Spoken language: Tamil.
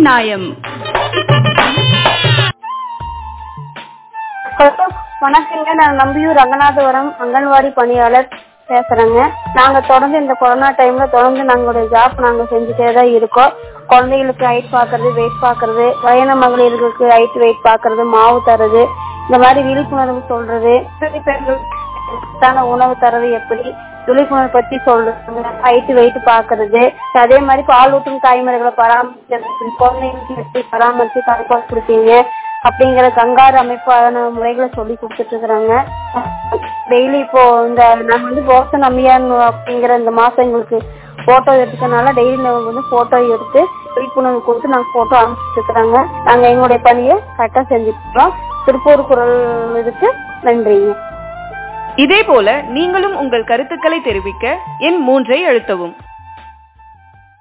நாயம் வணக்கங்க நான் நம்பியூர் ரங்கநாதபுரம் அங்கன்வாடி பணியாளர் பேசுறேங்க நாங்க தொடர்ந்து இந்த கொரோனா டைம்ல தொடர்ந்து நாங்களுடைய ஜாப் நாங்க செஞ்சுட்டே தான் இருக்கோம் குழந்தைகளுக்கு ஹைட் பாக்குறது வெயிட் பாக்குறது வயன மகளிர்களுக்கு ஹைட் வெயிட் பாக்குறது மாவு தருது இந்த மாதிரி விழிப்புணர்வு சொல்றது சிறு பெண்களுக்கான உணவு தரது எப்படி விழிப்புணர்வு பத்தி சொல்றது ஹைட் வெயிட் பாக்குறது அதே மாதிரி பாலூட்டும் தாய்மொழிகளை பராமரிக்கிறது குழந்தைகளுக்கு எப்படி பராமரிச்சு தாய்ப்பால் கொடுப்பீங்க அப்படிங்கிற கங்காரு அமைப்பான முறைகளை சொல்லி கொடுத்துட்டு இருக்கிறாங்க டெய்லி இப்போ இந்த நாங்க வந்து போசன் அம்மியான் அப்படிங்கிற இந்த மாசம் எங்களுக்கு போட்டோ எடுத்துக்கனால டெய்லி நாங்க வந்து போட்டோ எடுத்து விழிப்புணர்வு கொடுத்து நாங்க போட்டோ அனுப்பிச்சிட்டு இருக்கிறாங்க நாங்க எங்களுடைய பணியை கரெக்டா செஞ்சுட்டு இருக்கோம் திருப்பூர் குரல் இதுக்கு நன்றிங்க இதே போல நீங்களும் உங்கள் கருத்துக்களை தெரிவிக்க எண் மூன்றை அழுத்தவும்